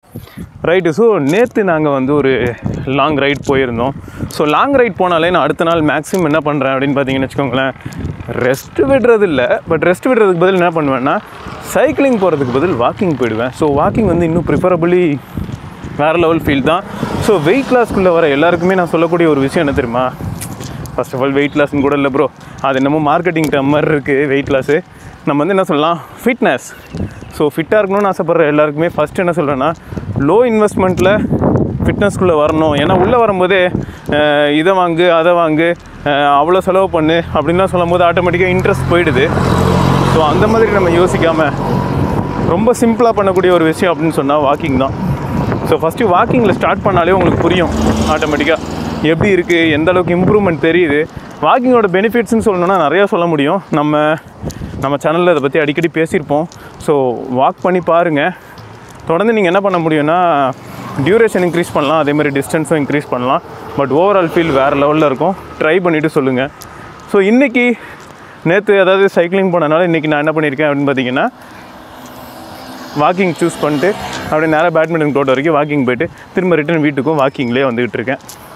right so நேற்று நாங்கள் வந்து ஒரு லாங் ரைட் போயிருந்தோம் ஸோ லாங் ரைட் போனாலே நான் அடுத்த நாள் மேக்ஸிமம் என்ன பண்ணுறேன் அப்படின்னு பார்த்தீங்கன்னு வச்சுக்கோங்களேன் ரெஸ்ட் விடுறது இல்லை பட் ரெஸ்ட் விடுறதுக்கு பதில் என்ன பண்ணுவேன்னா சைக்கிளிங் போகிறதுக்கு பதில் வாக்கிங் போயிடுவேன் ஸோ வாக்கிங் வந்து இன்னும் ப்ரிஃபரபிளி வேறு லெவல் ஃபீல் தான் ஸோ வெயிட் லாஸ்க்குள்ளே வர எல்லாருக்குமே நான் சொல்லக்கூடிய ஒரு விஷயம் என்ன தெரியுமா ஃபர்ஸ்ட் ஆஃப் ஆல் வெயிட் லாஸ்னு கூட இல்லை ப்ரோ அது என்னமோ மார்க்கெட்டிங் டேம் மாதிரி இருக்குது வெயிட் லாஸு நம்ம வந்து என்ன சொல்லலாம் ஃபிட்னஸ் ஸோ ஃபிட்டாக இருக்கணும்னு ஆசைப்பட்ற எல்லாருக்குமே ஃபஸ்ட்டு என்ன சொல்கிறேன்னா லோ இன்வெஸ்ட்மெண்ட்டில் ஃபிட்னஸ்க்குள்ளே வரணும் ஏன்னா உள்ளே வரும்போதே அஹ், இதை வாங்கு அதை வாங்கு அஹ், அவ்வளோ செலவு பண்ணு அப்படின்லாம் சொல்லும்போது ஆட்டோமேட்டிக்காக இன்ட்ரெஸ்ட் போயிடுது ஸோ அந்த மாதிரி நம்ம யோசிக்காமல் ரொம்ப சிம்பிளாக பண்ணக்கூடிய ஒரு விஷயம் அப்படின்னு சொன்னால் வாக்கிங் தான் ஸோ ஃபஸ்ட்டு வாக்கிங்கில் ஸ்டார்ட் பண்ணாலே உங்களுக்கு புரியும் ஆட்டோமேட்டிக்காக எப்படி இருக்குது எந்த அளவுக்கு இம்ப்ரூவ்மெண்ட் தெரியுது வாக்கிங்கோட பெனிஃபிட்ஸ்னு சொல்லணும்னா நிறையா சொல்ல முடியும் நம்ம நம்ம சேனலில் இதை பற்றி அடிக்கடி பேசியிருப்போம் ஸோ வாக் பண்ணி பாருங்கள் தொடர்ந்து நீங்கள் என்ன பண்ண முடியும்னா டியூரேஷன் இன்க்ரீஸ் பண்ணலாம் அதே மாதிரி டிஸ்டன்ஸும் இன்க்ரீஸ் பண்ணலாம் பட் ஓவரால் ஃபீல் வேறு லெவலில் இருக்கும் ட்ரை பண்ணிவிட்டு சொல்லுங்கள் ஸோ இன்றைக்கி நேற்று அதாவது சைக்கிளிங் போனனால இன்றைக்கி நான் என்ன பண்ணியிருக்கேன் அப்படின்னு பார்த்தீங்கன்னா வாக்கிங் சூஸ் பண்ணிட்டு அப்படியே நேராக பேட்மிண்டன் கோர்ட் வரைக்கும் வாக்கிங் போயிட்டு திரும்ப ரிட்டன் வீட்டுக்கும் வாக்கிங்லேயே வந்துகிட்டு இருக்கேன்